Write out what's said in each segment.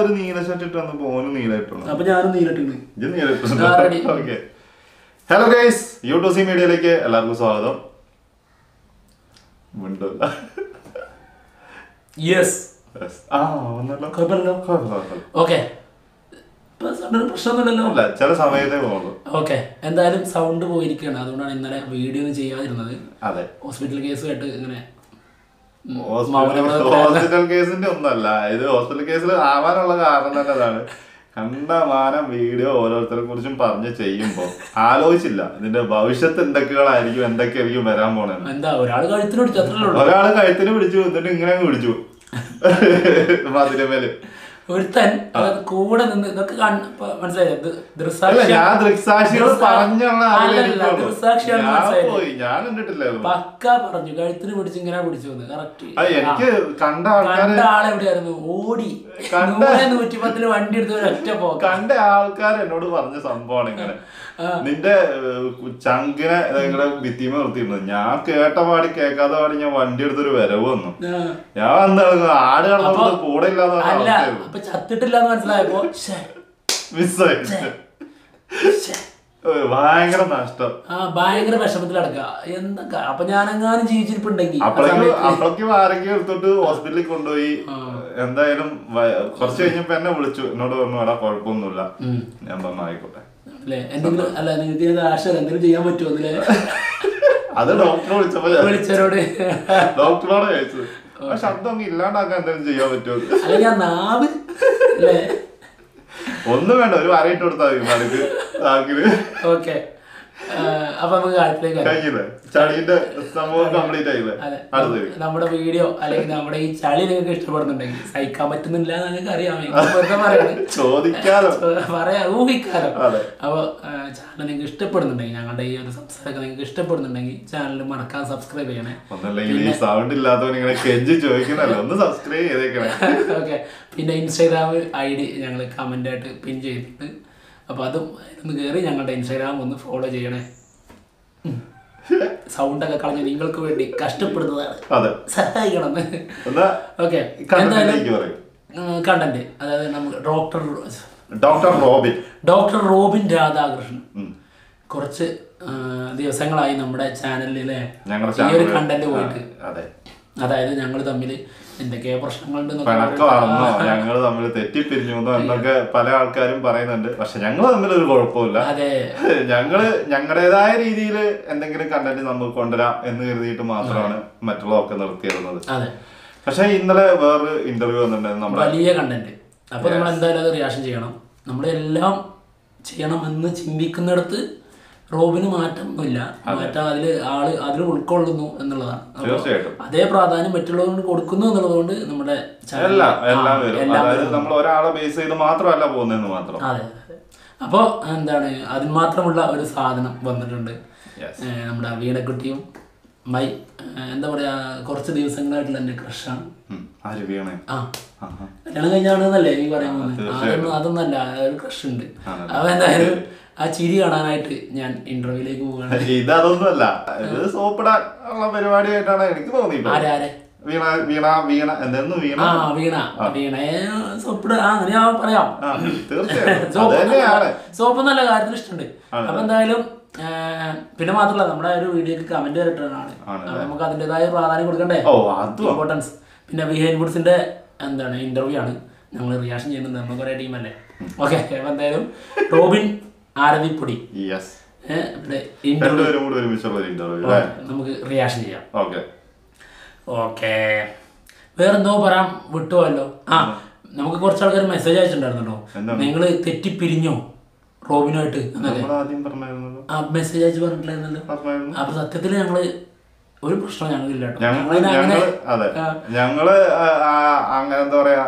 ഒരു നീല ഷർട്ട് ഇട്ട് വന്നപ്പോ ഓന് നീല ഇട്ടു അപ്പൊ ഞാനും നീലിട്ടുണ്ട് ഇത് നീല ആ, ready. Okay hello guys YouTube സി മീഡിയയിലേക്ക് എല്ലാവർക്കും സ്വാഗതം മിണ്ടല്ല. Yes Yes. ആ വന്നല്ലോ കുഴപ്പമില്ലല്ലോ കുഴപ്പമില്ല, കുഴപ്പമില്ല. ഓക്കെ പ്രശ്നമൊന്നുമില്ലല്ലോ അല്ല ചില സമയത്തേ പോകുള്ളൂ ഓക്കെ എന്തായാലും സൗണ്ട് പോയിരിക്കുകയാണ് അതുകൊണ്ടാണ് ഇന്നലെ വീഡിയോ ഒന്നും ചെയ്യാതിരുന്നത് അതെ ഹോസ്പിറ്റൽ കേസുമായിട്ട് ഇങ്ങനെ ഉം, ഹോസ്പിറ്റൽ മൗനവ്രതം ഹോസ്പിറ്റൽ കേസിന്റെ ഒന്നല്ല ഇത് ഹോസ്പിറ്റൽ കേസിൽ ആവാനുള്ള കാരണം തന്നെ അതാണ് കണ്ടമാനം വീഡിയോ ഓരോരുത്തരെ കുറിച്ചും പറഞ്ഞ് ചെയ്യുമ്പോ ആലോചിച്ചില്ല ഇതിന്റെ ഭവിഷ്യത്ത് എന്തൊക്കെകളായിരിക്കും എന്തൊക്കെയായിരിക്കും വരാൻ പോണെന്ന് എന്താ ഒരാൾ കഴുത്തിന് പിടിച്ചു അത്രേ ഉള്ളൂ ഒരാള് കഴുത്തിന് പിടിച്ചു എന്നിട്ട് ഇങ്ങനെ അങ്ങ് പിടിച്ചു മധുരമേല് ഒരുത്തൻ അവൻ കൂടെ നിന്ന് ഇതൊക്കെ കണ്ണ് ഇപ്പൊ മനസ്സിലായോ ഇത് അല്ല ദൃസാക്ഷി ഞാൻ ദൃക്സാക്ഷികൾ ദൃക്സാ- പറഞ്ഞുള്ള അല്ലല്ല, അറിവിലേക്കുള്ളൂ. ദൃക്സാക്ഷിയാണെന്ന് ഞാൻ മനസ്സിലായില്ലേ? പോയി ഞാൻ കണ്ടിട്ടില്ലായിരുന്നു പക്ക പറഞ്ഞു കഴുത്തിന് പിടിച്ച് ഇങ്ങനെ പിടിച്ചു വന്ന് കറക്റ്റ് അത് എനിക്ക് കണ്ട ആൾക്കാര് കണ്ട ആളെവിടെയായിരുന്നു ഓടി കണ്ട- നൂറെ നൂറ്റി പത്തില് വണ്ടി എടുത്ത് ഒറ്റ പോക്ക കണ്ട ആൾക്കാർ എന്നോട് പറഞ്ഞ സംഭവമാണ് ഇങ്ങനെ നിന്റെ ഏഹ്, ചങ്കിനെ നിങ്ങളുടെ ഭിത്തിമ നിർത്തിയിരുന്നത് ഞാൻ കേട്ട പാടി കേൾക്കാത്ത പാടി ഞാൻ വണ്ടി എടുത്തൊരു വരവ് വന്നു ആ. ഞാൻ വന്ന് കിടക്കുന്നു. ആട് കിടന്നപ്പോൾ കൂടെ ഇല്ലാത്ത അല്ല അവസ്ഥയായിരുന്നു അപ്പൊ ചത്തിട്ടില്ല എന്ന് മനസ്സിലായപ്പോ ശ്ശേ, മിസ്സായി ശ്ശേ. ഏഹ്, ഭയങ്കര നഷ്ടം ആ ഭയങ്കര വിഷമത്തിലടക്ക എന്തൊക്കെ അപ്പൊ ഞാനെങ്ങാനും ജീവിച്ചിരിപ്പുണ്ടെങ്കിൽ ആ അപ്പോഴേക്കും സമയത്ത് അപ്പോഴേക്കും ആരെങ്കിലും എടുത്തോട്ട് ഹോസ്പിറ്റലിൽ കൊണ്ടുപോയി എന്തായാലും വ- കുറച്ച് കഴിഞ്ഞപ്പോ എന്നെ വിളിച്ചു എന്നോട് പറഞ്ഞു എടാ കുഴപ്പമൊന്നുമില്ല ഉം. ഞാൻ പറഞ്ഞു ആയിക്കോട്ടെ അല്ലേ എന്തെങ്കിലും അല്ല നിങ്ങൾക്ക് ഇത് ആശയം എന്തെങ്കിലും ചെയ്യാൻ പറ്റുമോ അതില് അത് ഡോക്ടറെ വിളിച്ചപ്പോ ഞാൻ വിളിച്ചവരോട് ഡോക്ടറോട് ചോദിച്ചത് ആ ശബ്ദം അങ്ങ് ഇല്ലാണ്ടാക്കാൻ എന്തെങ്കിലും ചെയ്യാൻ പറ്റുമോ അല്ലെങ്കിൽ ആ നാവ് അല്ലേ ഒന്നും വേണ്ട ഒരു വരയിട്ട് കൊടുത്താൽ മതി നടുക്ക് നാക്കില് ഓക്കെ അപ്പൊ നമുക്ക് കാര്യത്തിലേക്ക് വരാം. കഴിഞ്ഞില്ലേ ചളിന്റെ സംഭവം കംപ്ലീറ്റ് ആയില്ലേ അതെ അടുത്തത് നമ്മുടെ വീഡിയോ അല്ലെങ്കിൽ നമ്മുടെ ഈ ചളി നിങ്ങൾക്ക് ഇഷ്ടപ്പെടുന്നുണ്ടെങ്കിൽ സഹിക്കാൻ പറ്റുന്നില്ല എന്ന് നിങ്ങൾക്ക് അറിയാം നിങ്ങൾ വെറുതെ പറയാണ് ചോദിക്കാലോ പറയാ ഊഹിക്കാലോ അതെ. അപ്പോൾ ചാനൽ നിങ്ങൾക്ക് ഇഷ്ടപ്പെടുന്നുണ്ടെങ്കിൽ ഞങ്ങളുടെ ഈ ഒരു സംസാരമൊക്കെ നിങ്ങൾക്ക് ഇഷ്ടപ്പെടുന്നുണ്ടെങ്കിൽ ചാനൽ മറക്കാൻ സബ്സ്ക്രൈബ് ചെയ്യണേ ഒന്നല്ലെങ്കിൽ ഈ സൗണ്ട് ഇല്ലാത്തവൻ ഇങ്ങനെ കെഞ്ചി ചോദിക്കുന്നല്ലോ ഒന്ന് സബ്സ്ക്രൈബ് ചെയ്തേക്കണേ ഓക്കെ പിന്നെ ഇൻസ്റ്റാഗ്രാം ഐ ഡി ഞങ്ങൾ കമൻ്റ് ആയിട്ട് പിൻ ചെയ്തിട്ടുണ്ട് അപ്പോൾ അതും ഒന്ന് കയറി ഞങ്ങളുടെ ഇൻസ്റ്റാഗ്രാം ഒന്ന് ഫോളോ ചെയ്യണേ സൗണ്ടൊക്കെ കളഞ്ഞ് നിങ്ങൾക്ക് വേണ്ടി കഷ്ടപ്പെടുന്നതാണ് അതെ സഹായിക്കണം എന്നാ ഓക്കെ കണ്ടന്റിലേക്ക് പറയും കണ്ടന്റ് അതായത് നമുക്ക് doctor doctor Robin doctor Robin Radhakrishnan ഉം. കുറച്ച് ആ, ദിവസങ്ങളായി നമ്മുടെ ചാനലിലെ ഞങ്ങളുടെ ഈ ഒരു channel- കണ്ടന്റ് പോയിട്ട് ആ, അതെ അതായത് ഞങ്ങൾ തമ്മിൽ എന്തൊക്കെയോ പ്രശ്നങ്ങളുണ്ടെന്നൊക്കെ പിണക്കമാണെന്നോ ഞങ്ങൾ തമ്മിൽ തെറ്റിപ്പിരിഞ്ഞു എന്നോ എന്നൊക്കെ പല ആൾക്കാരും പറയുന്നുണ്ട് പക്ഷെ ഞങ്ങൾ തമ്മിൽ ഒരു കുഴപ്പമില്ല അതെ ഞങ്ങള് ഞങ്ങളുടേതായ രീതിയിൽ എന്തെങ്കിലും കണ്ടന്റ് നമുക്ക് കൊണ്ടുവരാം എന്ന് കരുതിയിട്ട് മാത്രമാണ് മറ്റുള്ളതൊക്കെ നിർത്തിയിരുന്നത് അതെ പക്ഷെ ഇന്നലെ വേറൊരു ഇന്റർവ്യൂ വന്നിട്ടുണ്ടായിരുന്നു നമ്മുടെ വലിയ കണ്ടന്റ് അപ്പൊ നമ്മൾ എന്തായാലും അത് റിയാക്ഷൻ ചെയ്യണം നമ്മളെല്ലാം ചെയ്യണമെന്ന് ചിന്തിക്കുന്നിടത്ത് റോബിന് മാറ്റമൊന്നുമില്ല മാറ്റം അതിൽ ആള് അതിൽ ഉൾക്കൊള്ളുന്നു എന്നുള്ളതാണ് അപ്പൊ തീർച്ചയായിട്ടും അതേ പ്രാധാന്യം മറ്റുള്ളവർക്ക് കൊടുക്കുന്നു എന്നുള്ളത് കൊണ്ട് നമ്മുടെ channel- എല്ലാം ആ, എല്ലാം വരും എല്ലാം അതായത് വരും. നമ്മൾ ഒരാളെ ബേസ് ചെയ്ത് മാത്രമല്ല പോകുന്നതെന്ന് മാത്രം അതെ അതെ അപ്പോൾ എന്താണ് അതിന് മാത്രമുള്ള ഒരു സാധനം വന്നിട്ടുണ്ട് Yes. ഏ, നമ്മുടെ വീണക്കുട്ടിയും മൈ ഏ, എന്താ പറയാ കുറച്ച് ദിവസങ്ങളായിട്ടുള്ള എൻ്റെ ക്രഷാണ് ഉം. ആര് വീണേ ആ ആഹാ. കല്യാണം കഴിഞ്ഞാണെന്നല്ലേ ഈ പറയുന്നത് തീർച്ചയായിട്ടും. അതൊന്നും അതൊന്നല്ല ഒരു ക്രഷ് ഉണ്ട് ആണല്ലേ? അപ്പൊ എന്തായാലും ആ ചിരി കാണാനായിട്ട് ഞാൻ ഇന്റർവ്യൂലേക്ക് പോവുകയാണ് ഇത് അതൊന്നുമല്ല ഇത് സോപ്പിടാൻ ഉള്ള പരിപാടിയായിട്ടാണ് എനിക്ക് തോന്നിയിട്ടുള്ളത് ആരെ ആരെ വീണ വീണ വീണ എന്തായിരുന്നു വീണ ആ വീണ വീണയെ സോപ്പിട ആ അങ്ങനെ ഞാൻ പറയാം ആ, തീർച്ചയായും അത് സോപ്പ് തന്നെയാണ് സോപ്പ് നല്ല കാര്യത്തിൽ ഇഷ്ടമുണ്ട് അപ്പൊ എന്തായാലും ആ, പിന്നെ മാത്രമല്ല നമ്മുടെ ഒരു വീഡിയോക്ക് കമന്റ് വരട്ടാണ് ആണല്ലേ? നമുക്ക് അതിൻ്റെതായ പ്രാധാന്യം കൊടുക്കണ്ടേ ഓ അതും ഇമ്പോർട്ടൻസ് പിന്നെ ബിഹൈൻഡ് ഫുഡ്സിന്റെ എന്താണ് ഇന്റർവ്യൂ ആണ് ഞങ്ങൾ റിയാക്ഷൻ ചെയ്യുന്നത് നമ്മൾ കുറേ ടീമല്ലേ ഓക്കെ അപ്പൊ എന്തായാലും റോബിൻ ആരതിപ്പൊടി യെസ് ഏഹ് ഇവിടെ ഇന്റർവ്യൂ രണ്ടുപേരും കൂടി ഒരുമിച്ചുള്ള ഒരു ഇന്റർവ്യൂ അല്ലേ നമുക്ക് റിയാക്ഷൻ ചെയ്യാം ഓക്കെ ഓക്കെ വേറെന്തോ പറയാൻ വിട്ടുപോയല്ലോ ആ നമുക്ക് കുറച്ച് ആൾക്കാർ മെസ്സേജ് അയച്ചിട്ടുണ്ടായിരുന്നല്ലോ എന്താണ്? നിങ്ങൾ തെറ്റിപ്പിരിഞ്ഞോ റോബിനുമായിട്ട് എന്നല്ലേ നമ്മൾ ആദ്യം പറഞ്ഞായിരുന്നല്ലോ ആ മെസ്സേജ് അയച്ച് പറഞ്ഞിട്ടില്ലായിരുന്നല്ലോ പറഞ്ഞായിരുന്നു അപ്പൊ സത്യത്തിൽ ഞങ്ങള് ഒരു പ്രശ്നം ഞങ്ങളില്ല കേട്ടോ ഞങ്ങള് ഞങ്ങളിതിനെ അങ്ങനെ ഞങ്ങള് അതെ ഞങ്ങള് ആ, ആ, അങ്ങനെ എന്താ പറയാ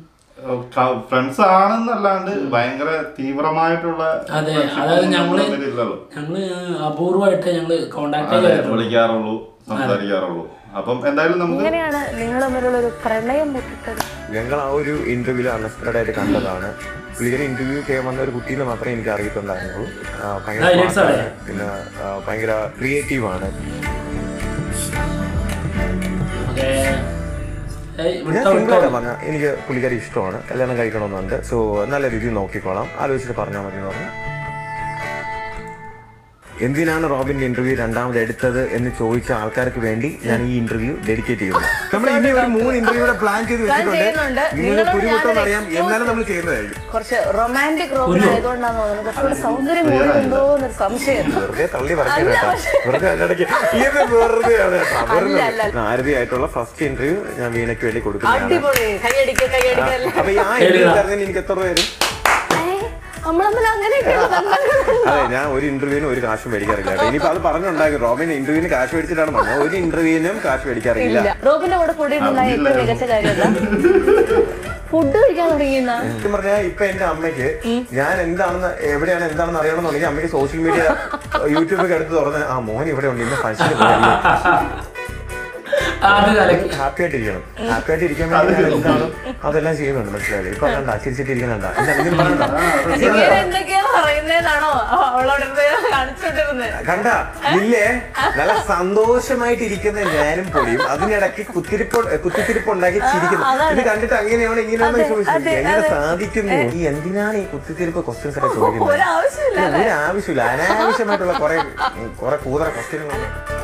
ഫ്രണ്ട്സ് ആണെന്നല്ലാണ്ട് ഭയങ്കര തീവ്രമായിട്ടുള്ള അതെ, friendship അതായത് ഒന്നും ഞങ്ങള് തമ്മിൽ ഇല്ലല്ലോ ഞങ്ങള് അപൂർവമായിട്ട് ഞങ്ങള് കോണ്ടാക്ട് അതെ ചെയ്തിട്ടുള്ളൂ വിളിക്കാറുള്ളൂ സംസാരിക്കാറുള്ളൂ അപ്പം എന്തായാലും നമുക്ക് ഇങ്ങനെയാണ് നിങ്ങൾ തമ്മിലുള്ള ഒരു പ്രണയം മുട്ടിട്ടത് ഞങ്ങൾ ആ ഒരു ഇന്റർവ്യൂവിൽ അൺഎക്സ്പെക്റ്റഡ് ആയിട്ട് കണ്ടതാണ് പുള്ളിക്കാരി ഇന്റർവ്യൂ ചെയ്യാൻ വന്ന ഒരു കുട്ടീനെ മാത്രമേ എനിക്ക് അറിയത്തുണ്ടായിരുന്നുള്ളൂ ആ, ഭയങ്കര Highlights smart ആണ്. ആണ്. പിന്നെ ആ, ഭയങ്കര ക്രിയേറ്റീവ് ആണ് ഓക്കെ ഏയ് ഞാൻ വിട്ടോ സിംഗിൾ വിട്ടോ പറഞ്ഞ എനിക്ക് പുള്ളിക്കാരി ഇഷ്ടമാണ് കല്യാണം കഴിക്കണമെന്നുണ്ട് സോ നല്ല രീതിയിൽ നോക്കിക്കോളാം ആലോചിച്ചിട്ട് പറഞ്ഞാൽ മതി എന്ന് പറഞ്ഞു എന്തിനാണ് റോബിന്റെ ഇന്റർവ്യൂ രണ്ടാമത് എടുത്തത് എന്ന് ചോദിച്ച ആൾക്കാർക്ക് വേണ്ടി ഞാൻ ഈ ഇന്റർവ്യൂ ഡെഡിക്കേറ്റ് ചെയ്യുന്നു നമ്മൾ ഇനി ഒരു മൂന്ന് ഇന്റർവ്യൂ പ്ലാൻ ചെയ്ത് ചെയ്യുന്നുണ്ട്. വെച്ചിട്ടുണ്ട് നിങ്ങൾ നിങ്ങളോട് കുരുമുട്ടം ഞാനൊരു അറിയാം എന്നാലും നമ്മൾ ചെയ്യുന്നതായിരിക്കും കുറച്ച് റൊമാൻറ്റിക് റോബിൻ ആയതുകൊണ്ടാണ് തോന്നുന്നത് കുറച്ചുകൂടി സൗന്ദര്യം കൂടുന്നുണ്ടോ എന്നൊരു സംശയം വെറുതെ തള്ളി പറയാൻ കേട്ടോ വെറുതെ അതിനിടയ്ക്ക് ഇത് വെറുതെയാണ് കേട്ടോ. വെറുതെ അല്ല, അല്ല. ആരതിയായിട്ടുള്ള ഫസ്റ്റ് ഇന്റർവ്യൂ ഞാൻ വീണയ്ക്ക് വേണ്ടി കൊടുക്കുന്നതാണ് അടിപൊളി കൈയടിക്കുക കൈയടിക്കല്ലേ അപ്പൊ ഈ ആ ഇന്റർവ്യൂ തരുന്നതിന് എനിക്ക് എത്ര രൂപ വരും നമ്മൾ തമ്മിൽ അങ്ങനെയൊക്കെയുള്ള ബന്ധങ്ങളുണ്ടോ? അതെ ഞാൻ ഒരു ഇന്റർവ്യൂവിന് ഒരു കാശും മേടിക്കാറില്ല കേട്ടോ ഇനിയിപ്പോ അത് പറഞ്ഞുണ്ടാകും റോബിൻ ഇന്റർവ്യൂവിന് കാശ് മേടിച്ചിട്ടാണ് പറഞ്ഞത് ഒരു ഇന്റർവ്യൂവിനും കാശ് മേടിക്കാറില്ല ഇല്ല റോബിന്റെ കൂടെ കൂടിയിട്ടുണ്ടായ ഏറ്റവും മികച്ച കാര്യം ഫുഡ് കഴിക്കാൻ തുടങ്ങിയെന്ന സത്യം പറഞ്ഞാൽ ഇപ്പൊ എന്റെ അമ്മയ്ക്ക് ഞാൻ എന്താണെന്ന് എവിടെയാണ് എന്താണെന്ന് അറിയണമെന്നുണ്ടെങ്കിൽ അമ്മയ്ക്ക് സോഷ്യൽ മീഡിയ യൂട്യൂബൊക്കെ എടുത്ത് തുറന്ന് ആ മോൻ ഇവിടെ ഉണ്ട് ഇന്ന് ഫംഗ്ഷന് അത് കലക്കി ഹാപ്പി ആയിട്ടിരിക്കണം ഹാപ്പി ആയിട്ട് ഇരിക്കാൻ വേണ്ടി ഞാൻ എന്താണ് അതെല്ലാം ചെയ്യുന്നുണ്ട് മനസ്സിലായില്ലേ ഇപ്പൊ കണ്ട ചിരിച്ചിട്ടിരിക്കണണ്ട എന്താ ഇതിന് പറയണ്ട ഇങ്ങനെ എന്തൊക്കെയാ പറയുന്നതെന്നാണോ അവളോട് കാണിച്ചോണ്ടിരുന്നത് കണ്ട ഇല്ലേ നല്ല സന്തോഷമായിട്ട് ഇരിക്കുന്ന ഞാനും പൊടിയും അതിനിടയ്ക്ക് കുത്തിരിപ്പ് കുത്തിത്തിരിപ്പ് ഉണ്ടാക്കി ചിരിക്കുന്നു ഇത് കണ്ടിട്ട് അങ്ങനെയാണ് ഇങ്ങനെയാണെന്ന് ചോദിച്ചത് എങ്ങനെ സാധിക്കുന്നു ഈ എന്തിനാണ് ഈ കുത്തിത്തിരിപ്പ് ക്വസ്റ്റ്യൻസ് ഒക്കെ ചോദിക്കുന്നത് ഒരാവശ്യമില്ല ഇല്ല, ഒരു ആവശ്യമില്ല അനാവശ്യമായിട്ടുള്ള കുറെ കുറെ കൂതറ ക്വസ്റ്റ്യനുകൾ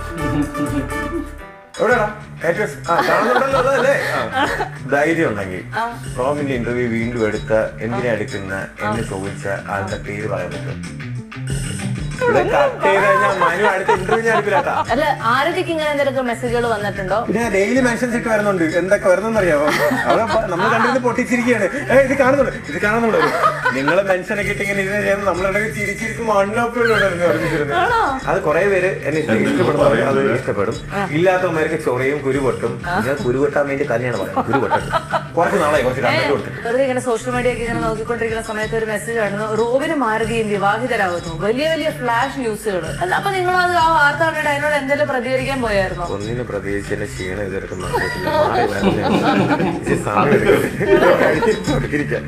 എവിടെയാടാ ഏറ്റവും ആ കാണുന്നുണ്ടല്ലോ അതല്ലേ ആ. ധൈര്യം ഉണ്ടെങ്കിൽ റോമിന്റെ ഇന്റർവ്യൂ വീണ്ടും എടുത്ത് എന്തിനാ എടുക്കുന്ന എന്ന് ചോദിച്ച ആളുടെ പേര് പറയാൻ പറ്റും ഇവിടെ കട്ട് ചെയ്ത് കഴിഞ്ഞാൽ മനു അടുത്ത ഇന്റർവ്യൂ ഞാൻ എടുക്കില്ലാട്ടാ അല്ല ആരതിക്ക് ഇങ്ങനെ എന്തെങ്കിലും മെസ്സേജുകൾ വന്നിട്ടുണ്ടോ പിന്നെ ഡെയിലി മെൻഷൻസ് ഇട്ട് വരുന്നുണ്ട് എന്തൊക്കെ വരുന്നെന്നറിയാമോ അവിടെ പ- നമ്മൾ കണ്ടിരുന്ന് പൊട്ടിച്ചിരിക്കുകയാണ് ഏ ഇത് കാണുന്നുണ്ട് ഇത് കാണുന്നുണ്ട് നിങ്ങൾ മെൻഷൻ ഒക്കെ ഇട്ട് ഇങ്ങനെ ഇരുന്ന് ചെയ്യുന്നത് നമ്മളിടയ്ക്ക് ചിരിച്ചിരിക്കും മണ്ണപ്പോഴും അത് കുറെ പേര് എന്നെ ഇഷ്ട- ഇഷ്ടപ്പെടുന്നവർ അത് ഇഷ്ടപ്പെടും ഇല്ലാത്തവന്മാർക്ക് ചൊറയും കുരുപൊട്ടും ഞാൻ കുരുപൊട്ടാൻ വേണ്ടി തന്നെയാണ് പറയുന്നത് കുരുപൊട്ടും കുറച്ച് നാളായി കുറച്ച് രണ്ടു കൊടുത്തിട്ട് വെറുതെ ഇങ്ങനെ സോഷ്യൽ മീഡിയ ഒക്കെ ഇങ്ങനെ നോക്കിക്കൊണ്ടിരിക്കുന്ന സമയത്ത് ഒരു മെസ്സേജ് കാണുന്നു റോബിനും മാരുതിയും വിവാഹിതരാകുന്നു വലിയ വലിയ ഫ്ലാഷ് ന്യൂസുകൾ അല്ല അപ്പൊ നിങ്ങൾ അത് ആ വാർത്ത കണ്ടിട്ട് അതിനോട് എന്തെങ്കിലും പ്രതികരിക്കാൻ പോയായിരുന്നോ ഒന്നിനും പ്രത്യേകിച്ച് എന്റെ ക്ഷീണം ഇതുവരെ മാറിയിട്ടില്ല മാറി വരണേ ഇച്ചിരി സമയം എടുക്കും കഴിഞ്ഞിരിക്കാൻ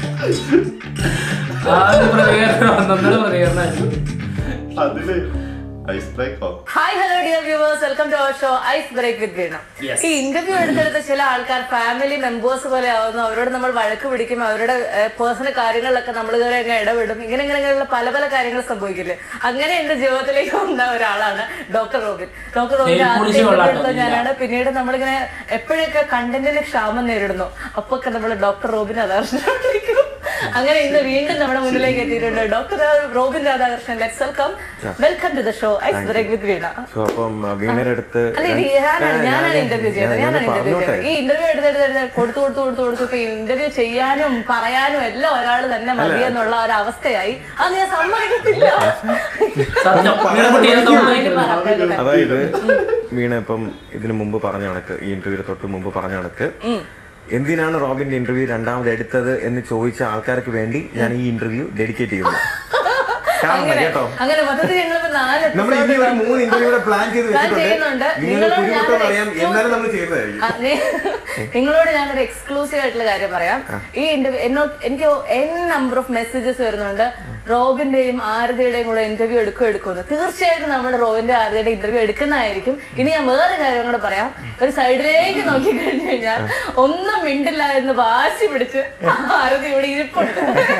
ആ ഒരു പ്രതികരണം ഒന്നൊന്നര പ്രതികരണമായിരുന്നു അതില് ഐസ് ബ്രേക്കോ hi hello dear viewers welcome to our show ice break with Veena Yes. ഈ ഇന്റർവ്യൂ എടുത്തെടുത്ത ചില ആൾക്കാർ ഫാമിലി മെമ്പേഴ്സ് പോലെ ആവുന്നു അവരോട് നമ്മൾ വഴക്ക് പിടിക്കും അവരുടെ പേഴ്സണൽ കാര്യങ്ങളിലൊക്കെ നമ്മൾ കയറി അങ്ങ് ഇടപെടും ഇങ്ങനെ ഇങ്ങനെ ഇങ്ങനെയുള്ള പല പല കാര്യങ്ങൾ സംഭവിക്കില്ലേ അങ്ങനെ എന്റെ ജീവിതത്തിലേക്ക് വന്ന ഒരാളാണ് doctor Robin doctor Robin Nail polish ആദ്യത്തെ interview കൊള്ളാട്ടോ, എടുത്തത് ഇല്ല. ഞാനാണ് പിന്നീട് നമ്മളിങ്ങനെ എപ്പോഴൊക്കെ കണ്ടന്റിന് ക്ഷാമം നേരിടുന്നു അപ്പൊ ഒക്കെ നമ്മൾ ഡോക്ടർ റോബിൻ രാധാകൃഷ്ണൻ അങ്ങനെ ഇന്ന് വീണ്ടും നമ്മുടെ മുന്നിലേക്ക് എത്തിയിട്ടുണ്ട് doctor Robin Radhakrishnan let's welcome welcome to the show ice break with Veena so അപ്പം വീണയുടെ അടുത്ത് അല്ല ഇത് ഞാനാണ് ഞാനാണ് ഇന്റർവ്യൂ ചെയ്യുന്നത് ഞാനാണ് ഇന്റർവ്യൂ പറഞ്ഞോട്ടെ ചെയ്യുന്നത് ഈ ഇന്റർവ്യൂ എടുത്തെടുത്ത് കൊടുത്തു കൊടുത്തു കൊടുത്തു കൊടുത്തു ഇപ്പൊ ഇന്റർവ്യൂ ചെയ്യാനും പറയാനും എല്ലാം ഒരാൾ തന്നെ മതി എന്നുള്ള ഒരു അവസ്ഥയായി അത് ഞാൻ സമ്മതിക്കത്തില്ല സത്യം വീണക്കുട്ടി ഞാൻ സമ്മതിക്കുന്നു. അതായത് വീണ ഇപ്പം ഇതിനു മുമ്പ് പറഞ്ഞ കണക്ക് ഈ ഇന്റർവ്യൂവിന് തൊട്ട് മുമ്പ് പറഞ്ഞ കണക്ക് എന്തിനാണ് റോബിന്റെ ഇന്റർവ്യൂ രണ്ടാമത് എടുത്തത് എന്ന് ചോദിച്ച ആൾക്കാർക്ക് വേണ്ടി ഞാൻ ഈ ഇന്റർവ്യൂ ഡെഡിക്കേറ്റ് ചെയ്യുന്നു കാണണം അങ്ങനെ കേട്ടോ അങ്ങനെ മൊത്തത്തിൽ ഞങ്ങളിപ്പോ നാല് നമ്മൾ ഇനി ഒരു മൂന്ന് ഇന്റർവ്യൂ പ്ലാൻ ചെയ്ത് Plan ചെയ്യുന്നുണ്ട്. വെച്ചിട്ടുണ്ട് നിങ്ങൾ നിങ്ങളോട് കുരുമുട്ടം ഞാനൊരു അറിയാം എന്നാലും നമ്മൾ ചെയ്യുന്നതായിരിക്കും ആ, നീ- നിങ്ങളോട് ഞാനൊരു എക്സ്ക്ലൂസീവ് ആയിട്ടുള്ള കാര്യം പറയാം ഈ ഇന്റർവ്യൂ എന്നോട് എനിക്ക് എൻ നമ്പർ ഓഫ് മെസ്സേജസ് വരുന്നുണ്ട് റോബിന്റെയും ആരതിയുടെയും കൂടെ ഇന്റർവ്യൂ എടുക്കും എടുക്കുമെന്ന് തീർച്ചയായിട്ടും നമ്മൾ റോബിന്റെ ആരതിയുടെ ഇന്റർവ്യൂ എടുക്കുന്നതായിരിക്കും ഇനി ഞാൻ വേറെ കാര്യം കൂടെ പറയാം ഒരു സൈഡിലേക്ക് നോക്കി കഴിഞ്ഞു കഴിഞ്ഞാൽ ഒന്നും മിണ്ടില്ല എന്ന് വാശി പിടിച്ച് ആരതി ഇവിടെ ഇരിപ്പുണ്ട്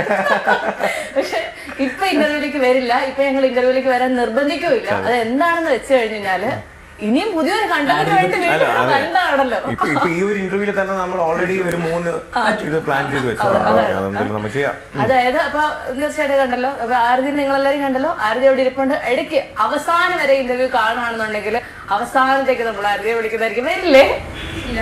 പക്ഷെ ഇപ്പൊ ഇന്റർവ്യൂലേക്ക് വരില്ല ഇപ്പൊ ഞങ്ങൾ ഇന്റർവ്യൂലേക്ക് വരാൻ നിർബന്ധിക്കുകയില്ല അത് എന്താണെന്ന് വെച്ച് കഴിഞ്ഞു കഴിഞ്ഞാല് ഇനിയും പുതിയൊരു കണ്ടന്റ് വേണ്ടി അല്ല, വീണ്ടും അതെ. നല്ലതാണല്ലോ ഇപ്പൊ ഇപ്പൊ ഈ ഒരു ഇന്റർവ്യൂവിൽ തന്നെ നമ്മൾ ഓൾറെഡി ഒരു മൂന്ന് ഇത് പ്ലാൻ ചെയ്ത് വെച്ചതാണ് അതെന്തായാലും നമ്മൾ ചെയ്യാം അതായത് അപ്പൊ തീർച്ചയായിട്ടും കണ്ടല്ലോ അപ്പൊ ആരതി നിങ്ങളെല്ലാരും കണ്ടല്ലോ ആരതി അവിടെ ഇരിപ്പുണ്ട് ഇടയ്ക്ക് അവസാനം വരെ ഇന്റർവ്യൂ കാണുകയാണെന്നുണ്ടെങ്കിൽ അവസാനത്തേക്ക് നമ്മൾ ആരതിയെ വിളിക്കുന്നതായിരിക്കും വരില്ലേ ഇല്ല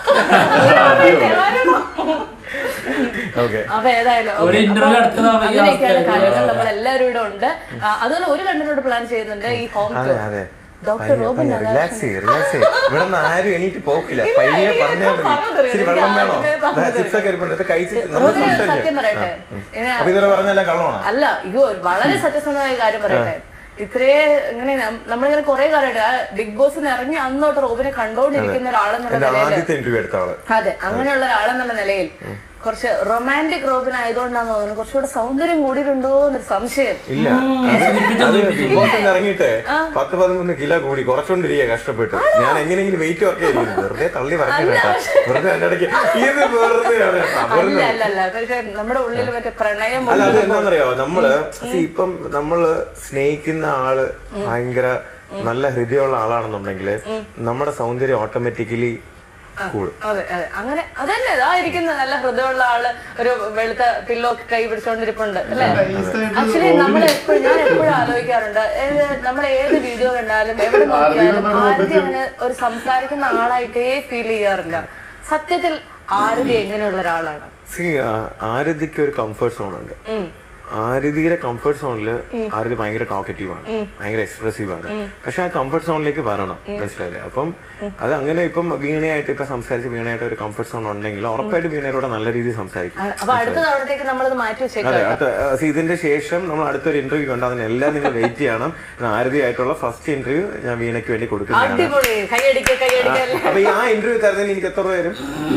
വരണോ? ഓക്കെ അപ്പൊ ഏതായാലും ഒരു okay. interview അപ്പൊ നടത്തുന്ന ഈ അങ്ങനെയൊക്കെയാണ് അവസ്ഥയിൽ കാര്യങ്ങൾ നമ്മൾ എല്ലാവരും ഇവിടെ ഉണ്ട് ആ, അതുപോലെ ഒരു കണ്ടന്റ് പ്ലാൻ ചെയ്യുന്നുണ്ട് ഈ ഹോം അതെ അതെ ഡോക്ടർ റോബിൻ റിലാക്സ് ചെയ്യ് റിലാക്സ് ചെയ്യ് ഇവിടെ നിന്ന് ആരും എണീറ്റ് പോക്കില്ല പയ്യെ പറഞ്ഞാൽ മതി പറഞ്ഞത് ഇച്ചിരി വെള്ളം വേണോ ചിപ്സ് ഒക്കെ ഇരിപ്പുണ്ട് ഇത് കഴിച്ചിട്ട് നമ്മൾ റോബിന് ഒരു സത്യം സംസാരിക്കാം പറയട്ടെ ഇങ്ങനെ അപ്പൊ ഇതുവരെ പറഞ്ഞല്ല കള്ളമാണോ അല്ല ഇത് ഒരു വളരെ സത്യസന്ധമായ കാര്യം പറയട്ടെ ഇത്രേ ഇങ്ങനെ നം- നമ്മളിങ്ങനെ കുറെ കാലമായിട്ട് ആ ബിഗ് ബോസിന് ഇറങ്ങി അന്നോട്ട് റോബിനെ കണ്ടോണ്ടിരിക്കുന്ന ഒരാളെന്നുള്ള എന്റെ നിലയിൽ ആദ്യത്തെ ഇന്റർവ്യൂ എടുത്ത ആള് അതെ അങ്ങനെയുള്ള ഒരാളെന്നുള്ള നിലയിൽ കുറച്ച് റൊമാൻറ്റിക് റോബിൻ ആയതുകൊണ്ടാന്ന് തോന്നുന്നു കുറച്ചുകൂടെ സൗന്ദര്യം കൂടിയിട്ടുണ്ടോ എന്നൊരു സംശയം ഇല്ല അത് അത് ബിഗ് ബോസ് ഇറങ്ങിയിട്ട് പത്ത് പതിമൂന്ന് കിലോ കൂടി കുറച്ചോണ്ടിരിക്കുക കഷ്ടപ്പെട്ട് ഞാൻ എങ്ങനെയെങ്കിലും വെയിറ്റ് വർക്ക് ചെയ്യുന്നു വെറുതെ തള്ളി പറഞ്ഞു കേട്ടാ വെറുതെ എന്റെ ഇടയ്ക്ക് ഇത് വെറുതെ ആണ് കേട്ടാ. അല്ല വെറുതെ അല്ല അല്ല പക്ഷെ നമ്മുടെ ഉള്ളിൽ മറ്റേ പ്രണയം അല്ല അത് എന്താണെന്നറിയോ നമ്മള് see, ഇപ്പം നമ്മള് സ്നേഹിക്കുന്ന ആള് ഭയങ്കര നല്ല ഹൃദയമുള്ള ആളാണെന്നുണ്ടെങ്കിൽ നമ്മുടെ സൗന്ദര്യം ഓട്ടോമാറ്റിക്കലി കൂടും അതെ അതെ അങ്ങനെ അതന്നെ ഇതായിരിക്കുന്ന നല്ല ഹൃദയമുള്ള ആള് ഒരു വെളുത്ത പില്ലോ കൈ പിടിച്ചോണ്ടിരിപ്പുണ്ട് അല്ലേ ആക്ച്വലി നമ്മൾ എപ്പോഴും ഞാൻ എപ്പോഴും ആലോചിക്കാറുണ്ട് നമ്മൾ ഏത് വീഡിയോ കണ്ടാലും എവിടെ നോക്കിയാലും ആദ്യം അങ്ങനെ ഒരു സംസാരിക്കുന്ന ആളായിട്ടേ ഫീൽ ചെയ്യാറില്ല സത്യത്തിൽ ആരതി എങ്ങനെയുള്ള ഒരാളാണ് See, ആ, ആരതിക്ക് ഒരു കംഫർട്ട് സോൺ ഉണ്ട് ആരതിയുടെ കംഫർട്ട് സോണിൽ ആരതി ഭയങ്കര ടോക്കറ്റീവ് ആണ് ഭയങ്കര എക്സ്പ്രസീവ് ആണ് പക്ഷെ ആ കംഫർട്ട് സോണിലേക്ക് വരണം മനസ്സിലായില്ലേ അപ്പം അത് അങ്ങനെ ഇപ്പം വീണയായിട്ട് ഇപ്പൊ സംസാരിച്ച് വീണയായിട്ട് ഒരു കംഫർട്ട് സോൺ ഉണ്ടെങ്കിൽ ഉറപ്പായിട്ട് വീണയോട് നല്ല രീതിയിൽ സംസാരിക്കും അപ്പൊ അടുത്ത തവണത്തേക്ക് നമ്മളത് മാറ്റി വെച്ചേക്കാം അതെ അടുത്ത ആ, see, ഇതിന്റെ ശേഷം നമ്മൾ അടുത്തൊരു ഇന്റർവ്യൂ ഉണ്ട് അതിന് എല്ലാം നിങ്ങൾ വെയിറ്റ് ചെയ്യണം ആരതി ആയിട്ടുള്ള ഫസ്റ്റ് ഇന്റർവ്യൂ ഞാൻ വീണയ്ക്ക് വേണ്ടി കൊടുക്കുന്നതാണ് അടിപൊളി കൈയടിക്ക കൈയടിക്ക അപ്പൊ ഈ ആ ഇന്റർവ്യൂ തരുന്നതിന് എനിക്ക് എത്ര രൂപ വരും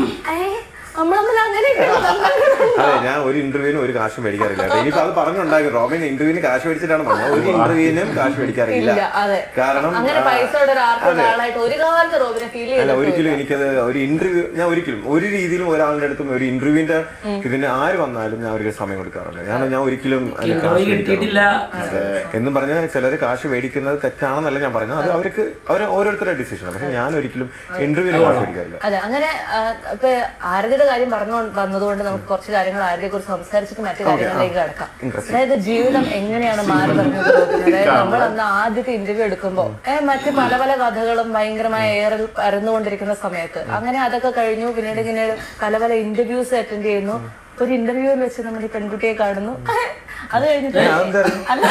നമ്മൾ തമ്മിൽ അങ്ങനെയൊക്കെ അതെ ഞാൻ ഒരു ഇന്റർവ്യൂവിന് ഒരു കാശ് മേടിക്കാറില്ല കേട്ടോ. ഇനിയിപ്പോ അത് പറഞ്ഞുണ്ടാകും റോബിൻ ഇന്റർവ്യൂവിന് കാശ് മേടിച്ചിട്ടാണ് പറഞ്ഞത് ഒരു ഇന്റർവ്യൂവിനും കാശ് മേടിക്കാറില്ല ഇല്ല അതെ കാരണം അങ്ങനെ ആ, പൈസയുടെ ഒരു ആർക്കും ആളായിട്ട് ഒരു കാലത്ത് റോബിനെ ഫീൽ അല്ല ഒരിക്കലും എനിക്കത് ഒരു ഇന്റർവ്യൂ ഞാൻ ഒരിക്കലും ഒരു രീതിയിലും ഒരാളുടെ അടുത്തും ഒരു ഇന്റർവ്യൂവിന്റെ ഇതിന് ആര് വന്നാലും ഞാൻ അവർക്ക് സമയം കൊടുക്കാറില്ല കാരണം ഞാൻ ഒരിക്കലും അതിന് കാശ് ഇന്റർവ്യൂ മേടിക്കാറില്ല. കിട്ടിയിട്ടില്ല അതെ. എന്നും പറഞ്ഞാൽ ചിലർ കാശ് മേടിക്കുന്നത് തെറ്റാണെന്നല്ല ഞാൻ പറയുന്നത് അത് അവർക്ക് അവർ ഓരോരുത്തരുടെ ഡിസിഷനാണ് പക്ഷെ ഞാൻ ഒരിക്കലും ഇന്റർവ്യൂവിന് കാശ് മേടിക്കാറില്ല അതെ അങ്ങനെ ആ, ഇപ്പൊ ആരതിയുടെ കാര്യം പറഞ്ഞു വന്നതുകൊണ്ട് നമുക്ക് കുറച്ച് കാര്യങ്ങൾ ആരതിയെ കുറിച്ച് സംസാരിച്ചിട്ട് മറ്റു കാര്യങ്ങളിലേക്ക് കടക്കാം അതായത് ജീവിതം എങ്ങനെയാണ് മാറി പറഞ്ഞത് റോബിൻ? അതായത് നമ്മൾ അന്ന് ആദ്യത്തെ ഇന്റർവ്യൂ എടുക്കുമ്പോൾ ഏഹ് മറ്റ് പല പല കഥകളും ഭയങ്കരമായ ഏറിൽ പരന്നുകൊണ്ടിരിക്കുന്ന സമയത്ത് അങ്ങനെ അതൊക്കെ കഴിഞ്ഞു പിന്നീട് ഇങ്ങനെ പല പല ഇന്റർവ്യൂസ് അറ്റൻഡ് ചെയ്യുന്നു ഒരു ഇന്റർവ്യൂവിൽ വെച്ച് നമ്മൾ ഈ പെൺകുട്ടിയെ കാണുന്നു അത് കഴിഞ്ഞിട്ട് അല്ല